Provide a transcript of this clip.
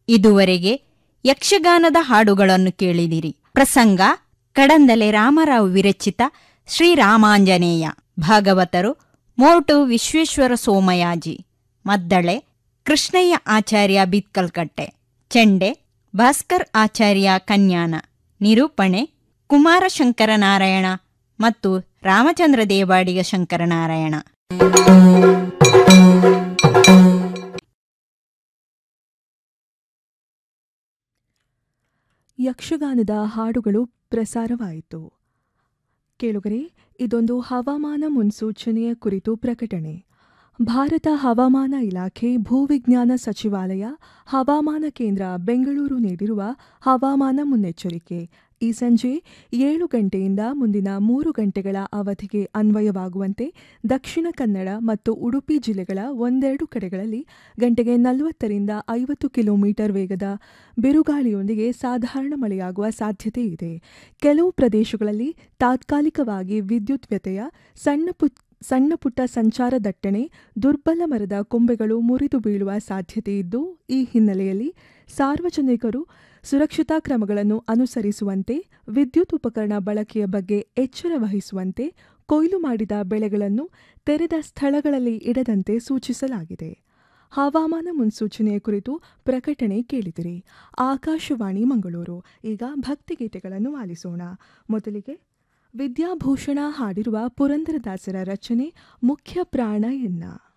ಇದುವರೆಗೆ ಯಕ್ಷಗಾನದ ಹಾಡುಗಳನ್ನು ಕೇಳಿದಿರಿ ಪ್ರಸಂಗ ಕಡಂದಲೆ ರಾಮರಾವ್ ವಿರಚಿತ ಶ್ರೀರಾಮಾಂಜನೇಯ ಭಾಗವತರು ಮೋರ್ಟು ವಿಶ್ವೇಶ್ವರ ಸೋಮಯಾಜಿ ಮದ್ದಳೆ ಕೃಷ್ಣಯ್ಯ ಆಚಾರ್ಯ ಬಿತ್ಕಲ್ಕಟ್ಟೆ ಚೆಂಡೆ ಭಾಸ್ಕರ್ ಆಚಾರ್ಯ ಕನ್ಯಾನ ನಿರೂಪಣೆ ಕುಮಾರಶಂಕರ ನಾರಾಯಣ ಮತ್ತು ರಾಮಚಂದ್ರ ದೇವಾಡಿಗ ಶಂಕರನಾರಾಯಣ ಯಕ್ಷಗಾನದ ಹಾಡುಗಳು ಪ್ರಸಾರವಾಯಿತು ಕೇಳುಗರೆ ಇದೊಂದು ಹವಾಮಾನ ಮುನ್ಸೂಚನೆಯ ಕುರಿತು ಪ್ರಕಟಣೆ ಭಾರತ ಹವಾಮಾನ ಇಲಾಖೆ ಭೂವಿಜ್ಞಾನ ಸಚಿವಾಲಯ ಹವಾಮಾನ ಕೇಂದ್ರ ಬೆಂಗಳೂರು ನೀಡಿರುವ ಹವಾಮಾನ ಮುನ್ನೆಚ್ಚರಿಕೆ ಈ ಸಂಜೆ ಏಳು ಗಂಟೆಯಿಂದ ಮುಂದಿನ ಮೂರು ಗಂಟೆಗಳ ಅವಧಿಗೆ ಅನ್ವಯವಾಗುವಂತೆ ದಕ್ಷಿಣ ಕನ್ನಡ ಮತ್ತು ಉಡುಪಿ ಜಿಲ್ಲೆಗಳ ಒಂದೆರಡು ಕಡೆಗಳಲ್ಲಿ ಗಂಟೆಗೆ ನಲವತ್ತರಿಂದ ಐವತ್ತು ಕಿಲೋಮೀಟರ್ ವೇಗದ ಬಿರುಗಾಳಿಯೊಂದಿಗೆ ಸಾಧಾರಣ ಮಳೆಯಾಗುವ ಸಾಧ್ಯತೆ ಇದೆ ಕೆಲವು ಪ್ರದೇಶಗಳಲ್ಲಿ ತಾತ್ಕಾಲಿಕವಾಗಿ ವಿದ್ಯುತ್ ವ್ಯತ್ಯಯ ಸಣ್ಣ ಪುಟ್ ಸಣ್ಣ ಪುಟ್ಟ ಸಂಚಾರ ದಟ್ಟಣೆ ದುರ್ಬಲ ಮರದ ಕೊಂಬೆಗಳು ಮುರಿದು ಬೀಳುವ ಸಾಧ್ಯತೆ ಇದ್ದು ಈ ಹಿನ್ನೆಲೆಯಲ್ಲಿ ಸಾರ್ವಜನಿಕರು ಸುರಕ್ಷತಾ ಕ್ರಮಗಳನ್ನು ಅನುಸರಿಸುವಂತೆ ವಿದ್ಯುತ್ ಉಪಕರಣ ಬಳಕೆಯ ಬಗ್ಗೆ ಎಚ್ಚರ ವಹಿಸುವಂತೆ ಕೊಯ್ಲು ಮಾಡಿದ ಬೆಳೆಗಳನ್ನು ತೆರೆದ ಸ್ಥಳಗಳಲ್ಲಿ ಇಡದಂತೆ ಸೂಚಿಸಲಾಗಿದೆ ಹವಾಮಾನ ಮುನ್ಸೂಚನೆಯ ಕುರಿತು ಪ್ರಕಟಣೆ ಕೇಳಿದಿರಿ ಆಕಾಶವಾಣಿ ಮಂಗಳೂರು ಈಗ ಭಕ್ತಿಗೀತೆಗಳನ್ನು ಆಲಿಸೋಣ ಮೊದಲಿಗೆ ವಿದ್ಯಾಭೂಷಣ ಹಾಡಿರುವ ಪುರಂದರದಾಸರ ರಚನೆ ಮುಖ್ಯ ಪ್ರಾಣ ಎನ್ನ